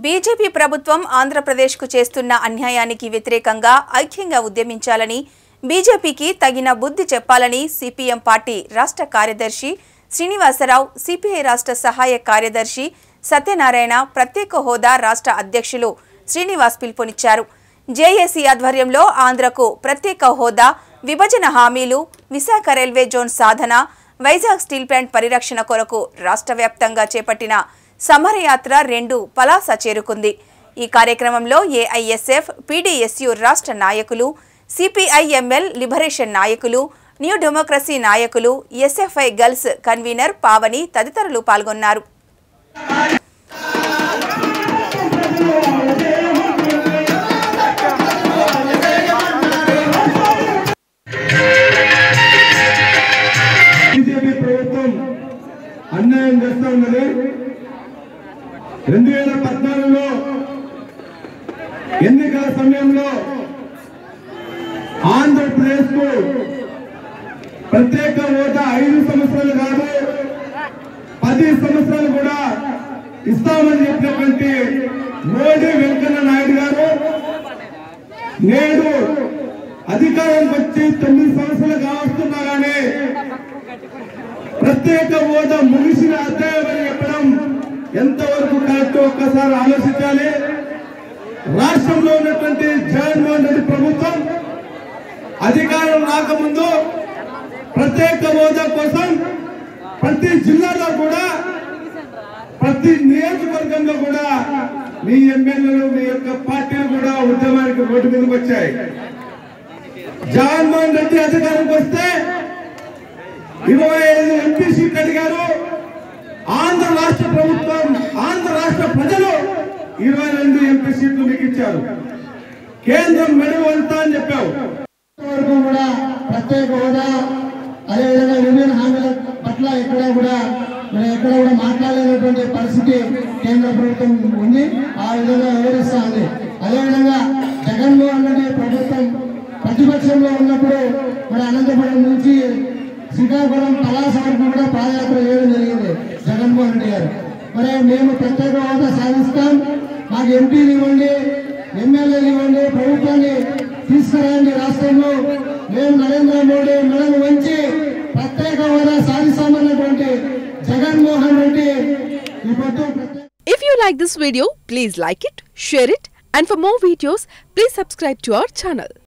BJP ప్రభుత్వం ఆంధ్రప్రదేశ్కు చేస్తున్న అన్యాయానికి వ్యతిరేకంగా ఐక్యంగా ఉద్యమించాలని బీజేపీకి తగిన బుద్ధి చెప్పాలని సిపిఎం పార్టీ రాష్ట్ర కార్యదర్శి శ్రీనివాసరావు సిపిఐ రాష్ట్ర సహాయ కార్యదర్శి సత్యనారాయణ ప్రత్యేక హోదా రాష్ట్ర అధ్యక్షులు శ్రీనివాస్ పిలుపునిచ్చారు జేఏసీ ఆధ్వర్యంలో ఆంధ్రకు ప్రత్యేక హోదా విభజన హామీలు విశాఖ రైల్వే జోన్ సాధన వైజాగ్ స్టీల్ ప్లాంట్ పరిరక్షణ కొరకు రాష్ట్ర వ్యాప్తంగా చేపట్టిన సమరయాత్ర రెండు పలాస చేరుకుంది ఈ కార్యక్రమంలో ఏఐఎస్ఎఫ్ పీడీఎస్యు రాష్ట్ర నాయకులు సిపిఐఎంఎల్ లిబరేషన్ నాయకులు న్యూ డెమోక్రసీ నాయకులు ఎస్ఎఫ్ఐ గర్ల్స్ కన్వీనర్ పావని తదితరులు పాల్గొన్నారు బీజేపీ ప్రభుత్వం అన్యాయం చేస్తా ఉన్నది రెండు వేల పద్నాలుగులో ఎన్నికల సమయంలో ఆంధ్రప్రదేశ్ కు ప్రత్యేక హోదా ఐదు సంవత్సరాలు కాదు పది సంవత్సరాలు కూడా ఇస్తామని చెప్పినటువంటి మోడీ వెంకయ్య నాయుడు గారు నేడు అధికారానికి వచ్చి తొమ్మిది సంవత్సరాలు కావస్తున్నా కానీ ప్రత్యేక హోదా ముగిసిన అధ్యాయం అని చెప్పడం ఎంతవరకు కరెక్ట్ ఒక్కసారి ఆలోచించాలి రాష్ట్రంలో ఉన్నటువంటి జగన్మోహన్ రెడ్డి ప్రభుత్వం అధికారం రాకముందు ప్రత్యేక హోదా కోసం ప్రతి జిల్లాలో కూడా ప్రతి నియోజకవర్గంలో కూడా మీ ఎమ్మెల్యేలు మీ యొక్క పార్టీలు కూడా ఉద్యమానికి రోడ్డు మీదకి వచ్చాయి జగన్మోహన్ రెడ్డి అధికారంకి వస్తే ఇరవై ఐదు ఎంపీ సీట్లు అడిగారు ఆంధ్ర రాష్ట్ర ప్రభుత్వం ఆంధ్ర రాష్ట్ర ప్రజలు ఇరవై రెండు ఎంపీ సీట్లు మీకు ఇచ్చారు కేంద్రం మెడలు వెళ్తా అని చెప్పావు వరకు కూడా ప్రత్యేక హోదా అదేవిధంగా యూనియన్ హామీల పట్ల ఎక్కడ కూడా మనం ఎక్కడ కూడా మాట్లాడలేనటువంటి పరిస్థితి కేంద్ర ప్రభుత్వం ఉంది ఆ విధంగా వివరిస్తా ఉంది అదేవిధంగా జగన్మోహన్ రెడ్డి ప్రభుత్వం ప్రతిపక్షంలో ఉన్నప్పుడు మన అనంతపురం నుంచి శ్రీకాకుళం పలాస వరకు కూడా పాదయాత్ర చేయడం జరిగింది జగన్మోహన్ రెడ్డి గారు మరి మేము ప్రత్యేక హోదా సాధిస్తాం మాకు ఎంపీలు ఇవ్వండి ఎమ్మెల్యేలు ఇవ్వండి ప్రభుత్వాన్ని తీసుకురండి రాష్ట్రంలో మేము నరేంద్ర మోడీ మెడలు వంచి ప్రత్యేక హోదా సాధిస్తామన్నటువంటి జగన్మోహన్ రెడ్డి ఈ పొద్దు ప్రత్యేక If you like this video, please like it, share it, and for more videos, please subscribe to our channel.